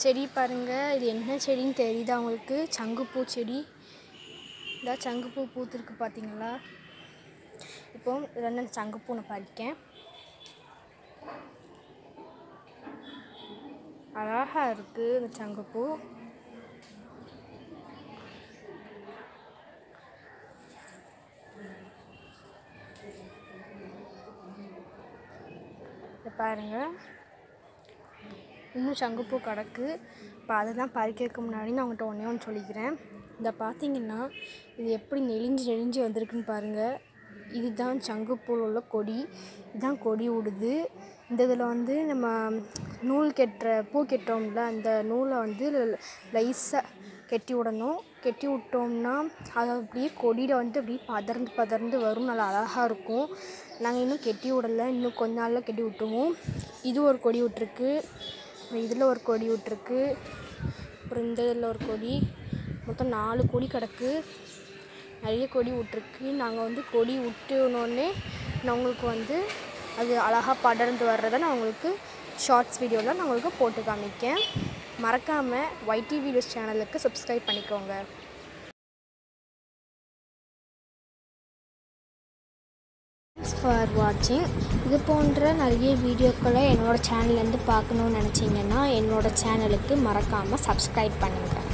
செடி பாருங்கள் இது என்ன செடின்னு தெரியுதா உங்களுக்கு சங்குப்பூ செடி இந்த சங்குப்பூ பூத்துருக்கு பார்த்தீங்களா இப்போ ரெண்டு சங்குப்பூ நான் பறிக்கேன் அழகாக இருக்குது இந்த சங்குப்பூ இதை பாருங்கள் இன்னும் சங்குப்பூ கிடக்கு இப்போ அதை தான் பறிக்கிறதுக்கு முன்னாடி நான் உங்கள்கிட்ட ஒன்றே ஒன்று சொல்லிக்கிறேன் இந்த பார்த்தீங்கன்னா இது எப்படி நெளிஞ்சு நெளிஞ்சு வந்திருக்குன்னு பாருங்கள் இதுதான் சங்குப்பூவில் உள்ள கொடி இதுதான் கொடி விடுது இந்த இதில் வந்து நம்ம நூல் கெட்டுற பூ கெட்டுறோம்ல அந்த நூலை வந்து லைஸாக கெட்டி விடணும் கெட்டி விட்டோம்னா அது அப்படியே கொடியில் வந்து அப்படியே பதர்ந்து பதர்ந்து வரும் நல்லா அழகாக இருக்கும் நாங்கள் இன்னும் கெட்டி விடலை இன்னும் கொஞ்ச நாளில் கெட்டி விட்டுருவோம் இது ஒரு கொடி விட்ருக்கு இதில் ஒரு கொடி விட்ருக்கு அப்புறம் இந்த இதில் ஒரு கொடி மொத்தம் நாலு கொடி கிடக்கு நிறைய கொடி விட்ருக்கு நாங்கள் வந்து கொடி விட்டுனோடனே நான் உங்களுக்கு வந்து அது அழகாக படர்ந்து வர்றதை நான் உங்களுக்கு ஷார்ட்ஸ் வீடியோவில் நான் உங்களுக்கு போட்டு காமிக்கேன் மறக்காமல் ஒய்டி வீடியோஸ் சேனலுக்கு சப்ஸ்கிரைப் பண்ணிக்கோங்க தேங்க்ஸ் ஃபார் வாட்சிங் இது போன்ற நிறைய வீடியோக்களை என்னோடய சேனல்லேருந்து பார்க்கணுன்னு நினச்சிங்கன்னா என்னோடய சேனலுக்கு மறக்காமல் சப்ஸ்கிரைப் பண்ணுங்கள்